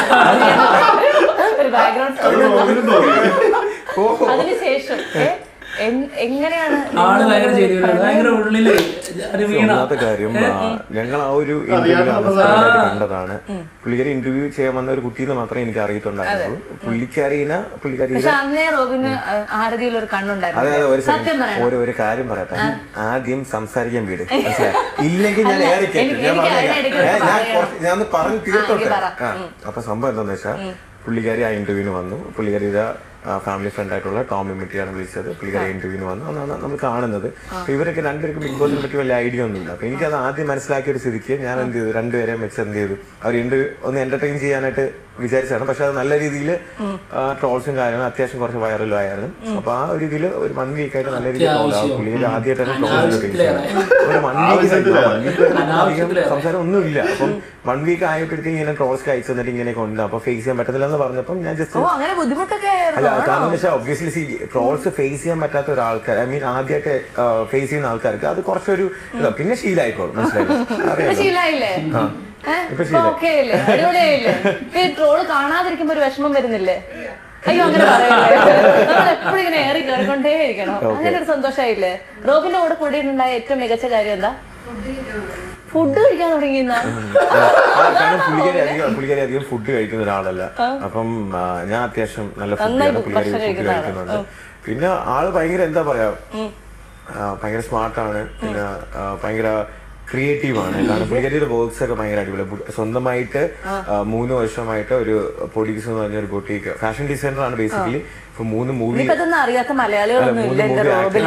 ഒരു ബാക്ക്ഗ്രൗണ്ട് സ്റ്റോറി അതിനുശേഷം ഏ, എൻ- എങ്ങനെയാണ് ആള് ഭയങ്കര ശരിയാണ് ഭയങ്കര ഉള്ളില് ഒരു വീണ ഒന്നാമത്തെ കാര്യം ആ, ഞങ്ങൾ ആ ഒരു ഇന്റർവ്യൂ അവസാനമായിട്ട് കണ്ടതാണ് പുള്ളിക്കാരി ഇന്റർവ്യൂ ചെയ്യാൻ വന്ന ഒരു കുട്ടീനെ മാത്രമേ എനിക്ക് അറിയത്തുണ്ടായിരുന്നുള്ളൂ പുള്ളിക്കാരീനെ പുള്ളിക്കാരി പക്ഷെ അന്നേ റോബിന് ആരതിയിൽ ഒരു കണ്ണുണ്ടായിരുന്നു അതായത് ഒരു സത്യം second, പറയണം ഒരു ഒരു കാര്യം പറയട്ടെ ആദ്യം സംസാരിക്കാൻ വീട് മനസ്സിലായോ? ഇല്ലെങ്കിൽ ഞാൻ അല്ല, ഏറി കയറ്റും. എനിക്ക് ഞാൻ എനിക്ക് പറഞ്ഞേക്കാം. അതിനിടയ്ക്ക് ഏ, ഞാൻ പറയണം. കുറച്ച് ഞാൻ ഒന്ന് പറഞ്ഞ് തീർത്തോട്ടെ എങ്കിൽ പറ. ആ, അപ്പൊ സംഭവം എന്താന്ന് വെച്ചാൽ പുള്ളിക്കാരി ആ ഇന്റർവ്യൂവിന് വന്നു പുള്ളിക്കാരിയുടെ ഫാമിലി ഫ്രണ്ട് ആയിട്ടുള്ള ടോമി മിറ്റിയാണ് വിളിച്ചത് പുള്ളിക്കാരി ഇന്റർവ്യൂവിന് വന്നു അന്നാണ് നമ്മൾ കാണുന്നത് അപ്പൊ ഇവരൊക്കെ രണ്ടുപേർക്കും ബിഗ് ബോസിനെ പറ്റി വലിയ ഐഡിയ ഒന്നുമില്ല അപ്പൊ എനിക്കത് ആദ്യം മനസ്സിലാക്കിയ ഒരു സ്ഥിതിക്ക് ഞാൻ എന്ത് ചെയ്തു രണ്ടുപേരെ വെച്ച് എന്ത് ചെയ്തു അവർ ഇന്റർവ്യൂ ഒന്ന് എന്റർടൈൻ ചെയ്യാനായിട്ട് വിചാരിച്ചതാണ് പക്ഷെ അത് നല്ല രീതിയിൽ ട്രോൾസും കാര്യങ്ങളും അത്യാവശ്യം കുറച്ച് വൈറലും ആയിരുന്നു അപ്പൊ ആ ഒരു രീതിയിൽ ഒരു വൺ വീക്ക് ആയിട്ട് നല്ല രീതിയിൽ അത്യാവശ്യം. പുള്ളിയിൽ ആദ്യമായിട്ടാണ് ട്രോൾസ് അനാവശ്യത്തിലേറെ. ഒരു വൺ വീക്ക് അധികം അനാവശ്യത്തിലേറെ. സംസാരം ഒന്നുമില്ല അപ്പം വൺ വീക്ക് ആയപ്പോഴത്തേക്ക് ഇങ്ങനെ ട്രോൾസ് അയച്ചു തന്നിട്ട് ഇങ്ങനെയൊക്കെ ഉണ്ട് അപ്പൊ ഫേസ് ചെയ്യാൻ പറ്റത്തില്ല എന്ന് പറഞ്ഞപ്പം ഞാൻ ഓ ജസ്റ്റ് അങ്ങനെ ബുദ്ധിമുട്ടൊക്കെ അല്ല ആയിരുന്നു കാരണം വെച്ചാൽ ഒബ്വിയസ്ലി സി ട്രോൾസ് ഫേസ് ചെയ്യാൻ പറ്റാത്ത ഒരാൾക്കാർ ഐ മീൻ ആദ്യമായിട്ട് ഫേസ് ചെയ്യുന്ന ആൾക്കാർക്ക് അത് കുറച്ചൊരു ഇതാ. പിന്നെ ശീലമായിക്കോളും മനസ്സിലായില്ലേ ഇപ്പൊ അറിയാലോ ശീലായില്ലേ ഏഹ്? ഇപ്പൊ ഓക്കെ ആയില്ലേ അടിപൊളിയായില്ലേ ഇപ്പൊ ഈ ട്രോള് കാണാതിരിക്കുമ്പോ ഒരു വിഷമം വരുന്നില്ലേ അയ്യോ അങ്ങനെ പറയല്ലേ നമ്മൾ എപ്പോഴും ഇങ്ങനെ ഏറി കയറിക്കൊണ്ടേ ഇരിക്കണം അങ്ങനെ ഒരു സന്തോഷമായില്ലേ റോബിന്റെ കൂടെ കൂടിയിട്ടുണ്ടായ ഏറ്റവും മികച്ച കാര്യം എന്താ ഫുഡ് കഴിക്കാൻ തുടങ്ങിയെന്നാ ആ, കാരണം പുള്ളിക്കാരി അധികം പുള്ളിക്കാരി അധികം ഫുഡ് കഴിക്കുന്ന ഒരാളല്ല അപ്പം ആ, ഞാൻ അത്യാവശ്യം നല്ല നന്നായി ഫുഡ് പുള്ളിക്കാരി ഭക്ഷണം ഫുഡ് കഴിക്കുന്ന കഴിക്കുന്നുണ്ട് പിന്നെ ആള് ഭയങ്കര എന്താ പറയാ ആ, ഭയങ്കര സ്മാർട്ടാണ് പിന്നെ ആ, ഭയങ്കര ക്രിയേറ്റീവ് ആണ് കാരണം പുള്ളിക്കാരിയുടെ വർക്ക്സ് ഒക്കെ ഭയങ്കര അടിപൊളി പു- സ്വന്തമായിട്ട് ആ, മൂന്ന് വർഷമായിട്ട് ഒരു പൊടീസ് എന്ന് പറഞ്ഞ ഒരു ബൊട്ടീക്ക് ഫാഷൻ ഡിസൈനർ ആണ് ബേസിക്കലി ഇപ്പൊ മൂന്ന് മൂവി ഇനിയിപ്പോ ഇതൊന്നും അറിയാത്ത മലയാളികളൊന്നും ഇല്ല എന്റെ റോബിന്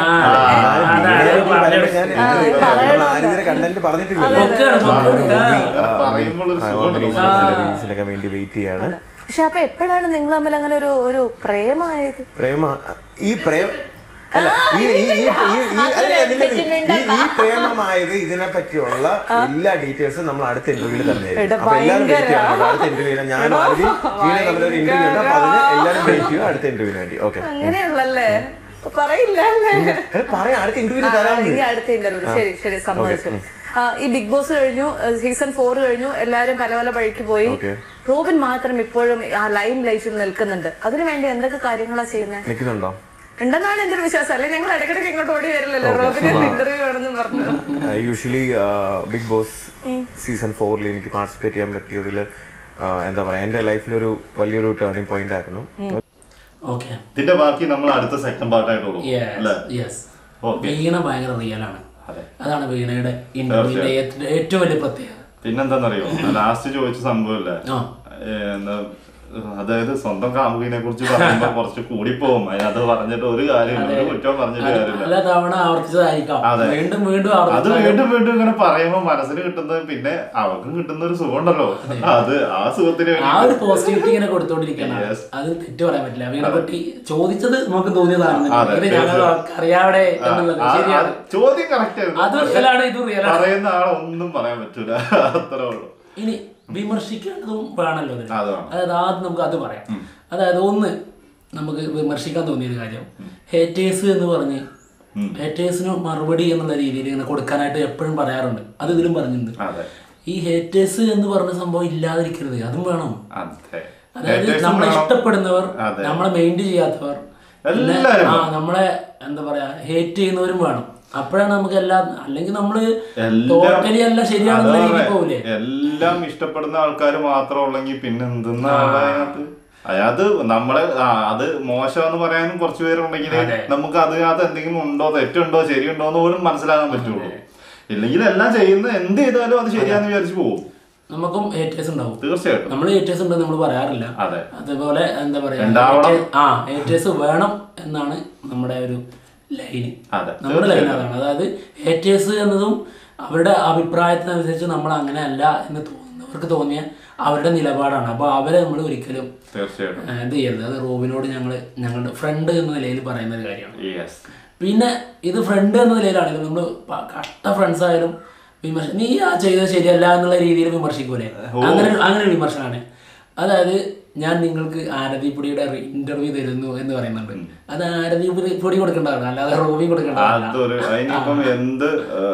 കണ്ടന്റ് പറഞ്ഞിട്ടില്ലല്ലോ പറയുമ്പോൾ ഒരു സുഖം റീൽസിനൊക്കെ വേണ്ടി വെയിറ്റ് ചെയ്യാണ് പക്ഷെ അപ്പൊ എപ്പോഴാണ് നിങ്ങൾ തമ്മിൽ അങ്ങനെ ഒരു ഒരു പ്രേമമായത് പ്രേമ ഈ പ്രേമ അല്ല ഈ ഈ ഈ ഈ- ഈ അല്ല, നില്ല, നില്ല. ഈ ഈ പ്രേമമായത് ഇതിനെ പറ്റിയുള്ള എല്ലാ ഡീറ്റെയിൽസും നമ്മൾ അടുത്ത ഇന്റർവ്യൂവിൽ തന്നെയായിരിക്കും എടാ, അപ്പൊ എല്ലാവരും വെയിറ്റ് ഭയങ്കര. ചെയ്യണം അടുത്ത ഇന്റർവ്യൂവിൽ ഞാനും ആദ്യം വീണ തമ്മിലൊരു ഇന്റർവ്യൂ ഉണ്ട് അപ്പൊ അതിന് എല്ലാവരും വെയിറ്റ് ചെയ്യും അടുത്ത ഇന്റർവ്യൂവിന് വേണ്ടി ഓക്കെ അങ്ങനെയുള്ളല്ലേ പറയില്ല പറയാം അടുത്ത ഇന്റർവ്യൂവിൽ ആ, തരാം ഇനി അടുത്ത ഇന്റർവ്യൂ ശരി ശരി സമ്മതിച്ചു ആ, ഈ ബിഗ് ബോസ് കഴിഞ്ഞു സീസൺ ഫോർ കഴിഞ്ഞു എല്ലാരും പല പല വഴിക്ക് പോയി Okay. റോബിൻ മാത്രം ഇപ്പോഴും ആ ലൈം ലൈഫിൽ നിൽക്കുന്നുണ്ട് അതിനുവേണ്ടി എന്തൊക്കെ കാര്യങ്ങളാ ചെയ്യുന്നത് നിൽക്കുന്നുണ്ടോ ഉണ്ടെന്നാണ് എന്റെ ഒരു വിശ്വാസം അല്ലെങ്കിൽ ഞങ്ങൾ ഇടയ്ക്കിടയ്ക്ക് ഇങ്ങോട്ട് ഓടി വരില്ലല്ലോ റോബിന് ഇന്റർവ്യൂ വേണമെന്ന് പറഞ്ഞു യൂഷ്വലി ബിഗ് ബോസ് സീസൺ ഫോറിൽ എനിക്ക് പാർട്ടിസിപ്പേറ്റ് ചെയ്യാൻ പറ്റിയതിൽ എന്താ പറയാ എന്റെ ലൈഫിലൊരു വലിയൊരു ടേണിംഗ് പോയിന്റ് ആയിരുന്നു ഓക്കെ ഇതിന്റെ ബാക്കി നമ്മൾ അടുത്ത സെക്കൻഡ് പാർട്ടായിട്ട് കൊടുക്കും അല്ലേ യെസ് ഓക്കെ വീണ ഭയങ്കര റിയലാണ് അതെ. അതാണ് വീണയുടെ ഇന്റർവ്യൂവിന്റെ ഏറ്റവും വലിയ പ്രത്യേകത പിന്നെന്താന്നറിയോ ലാസ്റ്റ് ചോദിച്ച സംഭവമില്ലേ ആ ഏ, എന്താ അതായത് സ്വന്തം കാമുകിനെ കുറിച്ച് പറയുമ്പോ കുറച്ച് കൂടിപ്പോവും അതിനകത്ത് പറഞ്ഞിട്ട് ഒരു കാര്യമില്ല ഒരു കുറ്റവും പറഞ്ഞിട്ട് അത് കാര്യമില്ല പല തവണ ആവർത്തിച്ചതായിരിക്കാം അതെ. വീണ്ടും വീണ്ടും അത് ആവർത്തിച്ചത് വീണ്ടും വീണ്ടും ഇങ്ങനെ പറയുമ്പോ മനസ്സിന് കിട്ടുന്നത് പിന്നെ അവർക്കും കിട്ടുന്ന ഒരു സുഖം ഉണ്ടല്ലോ അത് ആ സുഖത്തിന് ആ വേണ്ടി ഒരു പോസിറ്റിവിറ്റി ഇങ്ങനെ കൊടുത്തോണ്ടിരിക്കണം Yes. അത് തെറ്റ് പറയാൻ പറ്റില്ല വീണപ്പെട്ടി ചോദിച്ചത് നമുക്ക് തോന്നിയതാണ് അതെ, ഇത് ഞങ്ങൾ അറിയാവിടെ എന്നുള്ളത് ആ- ആ ശരിയാണ് ചോദ്യം കറക്റ്റ് അത് റിയലാണ് ഇത് റിയലാണ് പറയുന്ന ആളൊന്നും പറയാൻ പറ്റൂല അത്രേ ഉള്ളൂ ഇനി വിമർശിക്കേണ്ടതും വേണമല്ലോ അതിന്. അത് വേണം. അതായത് ആദ്യം നമുക്ക് അത് പറയാം അതായത് ഒന്ന് നമുക്ക് വിമർശിക്കാൻ തോന്നിയൊരു കാര്യം ഹേറ്റേഴ്സ് എന്ന് പറഞ്ഞ് ഹേറ്റേഴ്സിന് മറുപടി എന്നുള്ള രീതിയിൽ ഇങ്ങനെ കൊടുക്കാനായിട്ട് എപ്പോഴും പറയാറുണ്ട് അത് ഇതിലും പറഞ്ഞിട്ടുണ്ട് അതെ ഈ ഹേറ്റേഴ്സ് എന്ന് പറഞ്ഞ സംഭവം ഇല്ലാതിരിക്കരുത് അതും വേണം അതെ അതായത് Haters നമ്മളെ വേണം. ഇഷ്ടപ്പെടുന്നവർ അതെ. നമ്മളെ മെയിൻറ്റ് ചെയ്യാത്തവർ പിന്നെ എല്ലാവരും ആ നമ്മളെ എന്താ പറയാ ഹേറ്റ് ചെയ്യുന്നവരും വേണം അപ്പോഴാണ് നമുക്ക് എല്ലാം അല്ലെങ്കിൽ നമ്മള് ടോട്ടലി അല്ല ശരിയാണെന്നുള്ള അതാ രീതിയിൽ പറഞ്ഞെ. പോവില്ലേ എല്ലാം ഇഷ്ടപ്പെടുന്ന ആൾക്കാർ മാത്രം ഉള്ളെങ്കിൽ പിന്നെ എന്തെന്നാ അതിനകത്ത് അത് നമ്മളെ ആ, അത് മോശമെന്ന് പറയാനും കുറച്ച് പേരുണ്ടെങ്കിൽ നമുക്ക് അതിനകത്ത് എന്തെങ്കിലും ഉണ്ടോ തെറ്റുണ്ടോ ശരിയുണ്ടോ എന്ന് പോലും മനസ്സിലാക്കാൻ പറ്റുള്ളൂ ഇല്ലെങ്കിൽ എല്ലാം ചെയ്യുന്ന എന്ത് ചെയ്താലും അത് ശരിയാന്ന് വിചാരിച്ചു പോകും നമുക്കും ഹേറ്റേഴ്സ് ഉണ്ടാവും തീർച്ചയായിട്ടും നമ്മൾ ഹേറ്റേഴ്സ് ഉണ്ടെന്ന് നമ്മൾ പറയാറില്ല അതെ അതുപോലെ എന്താ പറയാ ഉണ്ടാവണം. haters- ആ ഹേറ്റേഴ്സ് വേണം എന്നാണ് നമ്മുടെ ഒരു ലൈന് അതെ നമ്മുടെ ലൈൻ അതാണ് അതായത് ഹേറ്റേഴ്സ് എന്നതും അവരുടെ അഭിപ്രായത്തിനനുസരിച്ച് നമ്മൾ അങ്ങനെ അല്ല എന്ന് തോന്നുന്നവർക്ക് തോന്നിയ അവരുടെ നിലപാടാണ് അപ്പോൾ അവരെ നമ്മൾ ഒരിക്കലും തീർച്ചയായിട്ടും ആ, ഇത് ചെയ്യരുത് അത് റോബിനോട് ഞങ്ങൾ ഞങ്ങളുടെ ഫ്രണ്ട് എന്ന നിലയിൽ പറയുന്ന ഒരു കാര്യമാണ് യെസ് പിന്നെ ഇത് ഫ്രണ്ട് എന്ന നിലയിലാണെങ്കിലും നമ്മൾ കട്ട ഫ്രണ്ട്സ് ആയാലും വിമർശ നീ ആ ചെയ്തത് ശരിയല്ല എന്നുള്ള രീതിയിൽ വിമർശിക്കൂലേ അങ്ങനെ അങ്ങനെ ഒരു വിമർശനമാണ് അതായത് ഞാൻ നിങ്ങൾക്ക് ആരതിപ്പൊടിയുടെ ഇന്റർവ്യൂ തരുന്നു എന്ന് പറയുന്നുണ്ട് അത് ആരതി പൊടി- പൊടി കൊടുക്കേണ്ടതാണ് അല്ലാതെ റോബി കൊടുക്കേണ്ടതല്ല അതൊരു അതിനിപ്പം എന്ത്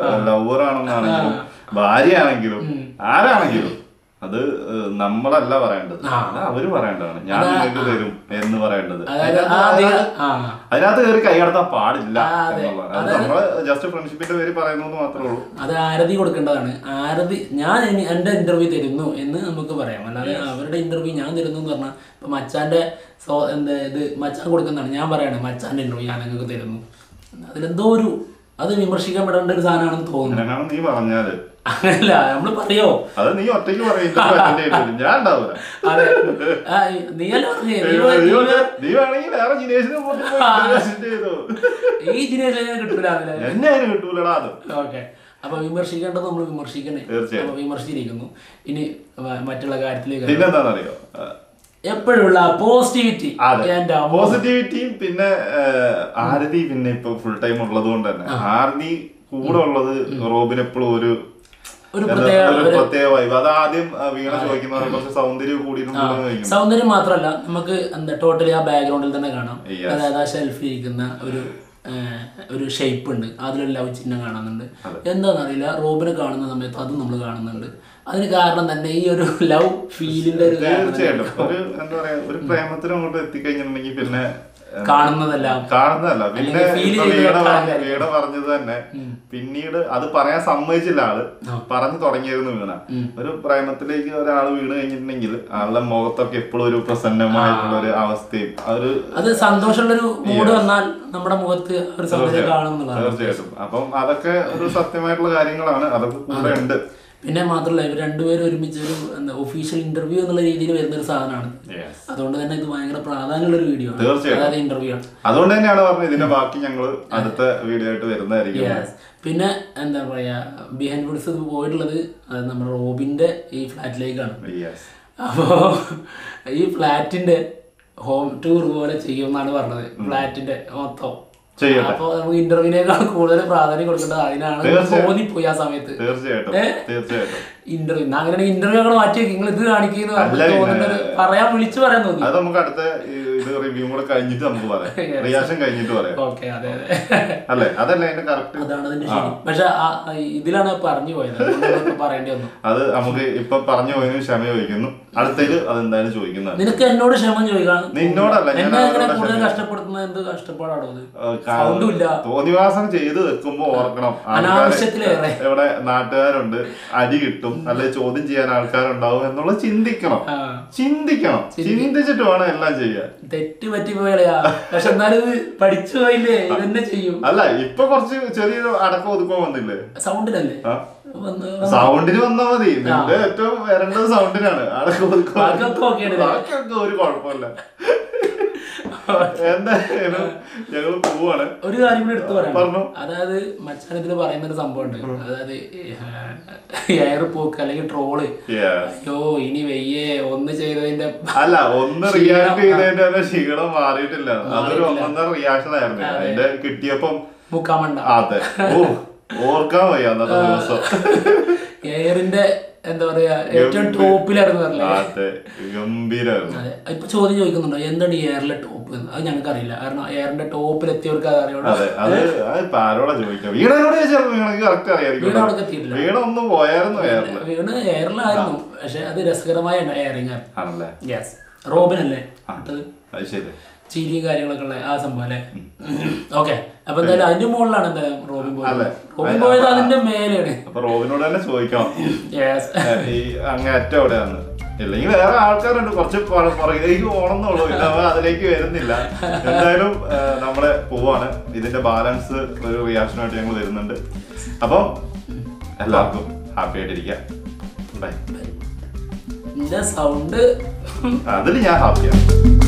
ലവർ ആണെന്നാണെങ്കിലും ഭാര്യ ആണെങ്കിലും ആരാണെങ്കിലും അത് ഏഹ്, നമ്മളല്ല പറയേണ്ടത് അത് അവര് പറയേണ്ടതാണ് ഞാൻ നിങ്ങൾക്ക് തരും എന്ന് പറയേണ്ടത് അതായത് അതിനകത്ത് ആദ്യം അയാള് ആ അതിനകത്ത് കയറി കൈകടത്താൻ പാടില്ല ആ, അതെ. എന്നുള്ളതാണ് അത് നമ്മള് ജസ്റ്റ് ഫ്രണ്ട്ഷിപ്പിന്റെ പേര് പറയുന്നു എന്ന് മാത്രമേ ഉള്ളൂ അത് ആരതി കൊടുക്കേണ്ടതാണ് ആരതി ഞാൻ ഇനി എൻ്റെ ഇന്റർവ്യൂ തരുന്നു എന്ന് നമുക്ക് പറയാം അല്ലാതെ അവരുടെ ഇന്റർവ്യൂ ഞാൻ തരുന്നു എന്ന് പറഞ്ഞാൽ ഇപ്പൊ മച്ചാന്റെ സോ എന്താ ഇത് മച്ചാൻ കൊടുക്കുന്നതാണ് ഞാൻ പറയണേ മച്ചാന്റെ ഇന്റർവ്യൂ ഞാൻ നിങ്ങൾക്ക് തരുന്നു അതിലെന്തോ ഒരു അത് വിമർശിക്കാൻ പെടേണ്ട ഒരു സാധനമാണെന്ന് തോന്നുന്നു അങ്ങനെയാണ് നീ പറഞ്ഞാല് അങ്ങനല്ല നമ്മൾ പറയോ അത് നീ ഒറ്റയ്ക്ക് പറയില്ല ഞാൻ ഉണ്ടാവില്ല അതെ ആ, ഈ- നീയല്ല പറഞ്ഞേ നീ നീ പറ- നീ പറ- നീ വേണമെങ്കിൽ വേറെ ജിനേഷിനെ പോയിട്ട് പോയി interview ചെയ്തോ ഈ ജിനേഷ് കിട്ടൂല അതില് എന്നെ അതിന് കിട്ടൂലടാ അത് ഓക്കെ അപ്പൊ വിമർശിക്കേണ്ടത് നമ്മൾ വിമർശിക്കണേ തീർച്ചയായും. അപ്പൊ വിമർശിച്ചിരിക്കുന്നു ഇനി മ- മറ്റുള്ള കാര്യത്തിലേക്ക് പിന്നെന്താണെന്നറിയോ എപ്പോഴുള്ള പോസിറ്റിവിറ്റി അതെ എന്റെ അമ്മോ. പോസിറ്റിവിറ്റിയും പിന്നെ ഏഹ്, ആരതി പിന്നെ ഇപ്പൊ ഫുൾ ടൈം ഉള്ളത് കൊണ്ട് തന്നെ ആരതി കൂടെ ഉള്ളത് റോബിൻ എപ്പോഴും ഒരു ഒരു എന്താ, പ്രത്യേക ഒരു പ്രത്യേക വൈബ് അത് ആദ്യം ആ, വീണ ചോദിക്കുന്നത് കുറച്ച് സൗന്ദര്യം കൂടിയിട്ടുണ്ടോ ചോദിക്കും സൗന്ദര്യം മാത്രമല്ല നമുക്ക് എന്താ ടോട്ടലി ആ ബാക്ക്ഗ്രൗണ്ടിൽ തന്നെ കാണാം Yes. അതായത് ആ ഷെൽഫിൽ ഇരിക്കുന്ന ഒരു ആ, ഒരു ഷേപ്പ് ഉണ്ട് അതിലൊരു ലവ് ചിഹ്നം കാണുന്നുണ്ട് എന്താണെന്നറിയില്ല റോബിനെ കാണുന്ന സമയത്ത് അതും നമ്മൾ കാണുന്നുണ്ട് അതിന് കാരണം തന്നെ ഈ ഒരു ലവ് ഫീലിന്റെ ഒരു കാരണം തന്നെ തീർച്ചയായിട്ടും ഒരു എന്താ പറയാ ഒരു പ്രേമത്തിന് അങ്ങോട്ട് എത്തിക്കഴിഞ്ഞിട്ടുണ്ടെങ്കിൽ പിന്നെ ഏഹ്, കാണുന്നതെല്ലാം കാണുന്നതല്ല പിന്നെ അല്ലെങ്കിൽ feel ഇപ്പൊ ചെയ്യുന്ന വീണ പറഞ്ഞ- ആൾക്കാര്. വീണ പറഞ്ഞത് തന്നെ പിന്നീട് അത് പറയാൻ സമ്മതിച്ചില്ല ആള് പറഞ്ഞു തുടങ്ങിയിരുന്നു വീണ ഒരു പ്രേമത്തിലേക്ക് ഒരാൾ വീണ് കഴിഞ്ഞിട്ടുണ്ടെങ്കിൽ ആളുടെ മുഖത്തൊക്കെ എപ്പോഴും ഒരു പ്രസന്നമായിട്ടുള്ള ഒരു അവസ്ഥയും ആ ഒരു അത് സന്തോഷമുള്ളൊരു മൂഡ് വന്നാൽ നമ്മുടെ മുഖത്ത് ഒരു സൗന്ദര്യം കാണും എന്നുള്ളതാണ് തീർച്ചയായിട്ടും അപ്പം അതൊക്കെ ഒരു സത്യമായിട്ടുള്ള കാര്യങ്ങളാണ് അതൊക്കെ കൂടെ ഉണ്ട് പിന്നെ മാത്രമല്ല ഇവർ രണ്ടുപേരും ഒരുമിച്ച് ഒരു എന്താ ഒഫീഷ്യൽ ഇന്റർവ്യൂ എന്നുള്ള രീതിയിൽ വരുന്ന ഒരു സാധനമാണ് Yes. അതുകൊണ്ട് തന്നെ ഇത് ഭയങ്കര പ്രാധാന്യമുള്ള ഒരു വീഡിയോ ആണ് തീർച്ചയായും. അതായത് ഇന്റർവ്യൂ ആണ് അതുകൊണ്ട് തന്നെയാണ് പറഞ്ഞത് ഇതിന്റെ ബാക്കി ഞങ്ങൾ അടുത്ത വീഡിയോ ആയിട്ട് വരുന്നതായിരിക്കും Yes. പിന്നെ എന്താ പറയാ ബിഹൈൻഡ് വുഡ്സ് പോയിട്ടുള്ളത് അത് നമ്മുടെ റോബിന്റെ ഈ ഫ്ലാറ്റിലേക്കാണ് യെസ് അപ്പോൾ ഈ ഫ്ലാറ്റിന്റെ ഹോം ടൂർ പോലെ ചെയ്യുമെന്നാണ് പറഞ്ഞത് ഫ്ലാറ്റിന്റെ മൊത്തം ചെയ്യട്ടെ അപ്പൊ നമുക്ക് ഇന്റർവ്യൂവിനേക്കാൾ കൂടുതൽ പ്രാധാന്യം കൊടുക്കേണ്ടത് അതിനാണ് തീർച്ചയായും. തോന്നിപ്പോയി ആ സമയത്ത് തീർച്ചയായിട്ടും തീർച്ചയായിട്ടും ഇന്റർവ്യൂ അങ്ങനെ ഇന്റർവ്യൂ ഒക്കെ മാറ്റി വെക്കും നിങ്ങൾ ഇത് കാണിക്കുന്നു അല്ല തോന്നുന്നത് പറയാൻ വിളിച്ചു പറയാൻ തോന്നി അത് നമുക്ക് അടുത്ത ഈ- ഇത് റിവ്യൂ കൂടെ കഴിഞ്ഞിട്ട് നമുക്ക് പറയാം Yes. റിയാക്ഷൻ കഴിഞ്ഞിട്ട് പറയാം ഓക്കെ അതെ അതെ അല്ലേ അതല്ലേ അതിന്റെ കറക്റ്റ് അതാണ് അതിന്റെ ശരി പക്ഷെ ആ- ആ ഇതിലാണ് പറഞ്ഞു പോയത് അതുകൊണ്ട് നമുക്ക് പറയേണ്ടി വന്നു അത് നമുക്ക് ഇപ്പൊ പറഞ്ഞു പോയതിന് ക്ഷമ ചോദിക്കുന്നു അടുത്തതിൽ അതെന്തായാലും ചോദിക്കുന്നത് നിനക്ക് എന്നോട് ക്ഷമ ചോദിക്കാൻ നിന്നോടല്ല, ഞാൻ എന്നെ അങ്ങനെ അവരോടാ കൂടുതൽ ക്ഷമ കഷ്ടപ്പെടുത്തുന്നത് എന്ത് കഷ്ടപ്പാടാണോ അത് ഏഹ് കാ- സൗണ്ടും ഇല്ല തോന്നിവാസം ചെയ്ത് വെക്കുമ്പോ ഓർക്കണം ആൾക്കാര് അനാവശ്യത്തിലേറെ. ഇവിടെ നാട്ടുകാരുണ്ട് അടി കിട്ടും കിട്ടും അല്ലെ ചോദ്യം ചെയ്യാൻ ആൾക്കാരുണ്ടാവും എന്നുള്ള ചിന്തിക്കണം ആ. ചിന്തിക്കണം ചിന്തിച്ചിട്ട് വേണം എല്ലാം ചെയ്യാൻ തെറ്റ് പറ്റി പോയാ പക്ഷെ എന്നാലും ഇത് പഠിച്ചു പോയില്ലേ ഇതന്നെ ചെയ്യും അല്ല ഇപ്പൊ കുറച്ച് ചെറിയൊരു അടക്കം ഒതുക്കം വന്നില്ലേ സൗണ്ടിനല്ലേ ആ വന്ന് സൗണ്ടിന് വന്നാ മതി നിന്റെ ഏറ്റവും വരേണ്ടത് സൗണ്ടിനാണ് അടക്കം ഒതുക്കം ബാക്കിയൊക്കെ ഓക്കെയാണ് ഇത്. ബാക്കിയൊക്കെ ഒരു കുഴപ്പമില്ല എന്തായാലും ഞങ്ങള് പോവാണ് ഒരു കാര്യം കൂടി എടുത്തു പറഞ്ഞോ. പറയാം അതായത് മച്ചാൻ ഇതിൽ പറയുന്ന ഒരു സംഭവം ഉണ്ട് അതായത് എയർ പോക്ക് അല്ലെങ്കിൽ ട്രോള് Yeah. അയ്യോ ഇനി വെയ്യേ ഒന്ന് ചെയ്തതിന്റെ അല്ല ഒന്ന് റിയാക്ട് ചെയ്തതിന്റെ തന്നെ ക്ഷീണം മാറിയിട്ടില്ല അതൊരു ഒന്നൊന്നര റിയാക്ഷൻ ആയിരുന്നു അതിന്റെ കിട്ടിയപ്പം മുക്കാമണ്ട അതെ ഓ ഓർക്കാൻ വയ്യ അന്നത്തെ ദിവസം എയറിന്റെ എന്താ പറയാ ഏറ്റവും ടോപ്പിലായിരുന്നു പറഞ്ഞത് അതെ ഗംഭീരായിരുന്നു അതെ ഇപ്പൊ ചോദ്യം ചോദിക്കുന്നുണ്ടോ എന്താണ് ഈ എയറിലെ ടോപ്പ് എന്ന് അത് ഞങ്ങൾക്ക് അറിയില്ല കാരണം എയറിന്റെ ടോപ്പിൽ എത്തിയവർക്ക് അത് അറിയുള്ളൂ അതെ അത് അത് ഇപ്പൊ ആരോടാ ചോദിക്കാം വീണനോട് ചോദിച്ചാൽ വീണക്ക് കറക്റ്റ് അറിയായിരിക്കും വീണ അവിടെ എത്തിയിട്ടില്ല വീണ ഒന്ന് പോയായിരുന്നു എയറില് വീണ് എയറിലായിരുന്നു പക്ഷെ അത് രസകരമായ എയറിങ് ആണല്ലേ യെസ് റോബിൻ അല്ലേ ഇട്ടത്? അത് ശരി ചിരിയും കാര്യങ്ങളൊക്കെ ഉള്ള ആ സംഭവം അല്ലേ ഓക്കെ അപ്പൊ എന്തായാലും അതിന്റെ മുകളിലാണ് എന്തായാലും റോബിൻ അല്ലേ? പോയത് റോബിൻ പോയത് അതിന്റെ മേലെയാണ് അപ്പൊ റോബിനോട് തന്നെ ചോദിക്കണം യെസ് ഏ, ഈ അങ്ങേറ്റം എവിടെയാണ് ഇല്ലെങ്കിൽ വേറെ ആൾക്കാരുണ്ട് കുറച്ച് പുറ- പുറകിലേക്ക് പോകണമെന്നുള്ളൂ ഇല്ല അവ അതിലേക്ക് വരുന്നില്ല എന്തായാലും ഏ, നമ്മളെ പോവാണ് ഇതിന്റെ ബാലൻസ് ഒരു റിയാക്ഷനായിട്ട് ഞങ്ങൾ വരുന്നുണ്ട് അപ്പം എല്ലാവർക്കും ഹാപ്പി ആയിട്ടിരിക്കാം ബൈ എന്റെ സൗണ്ട് അതിൽ ഞാൻ ഹാപ്പിയാണ്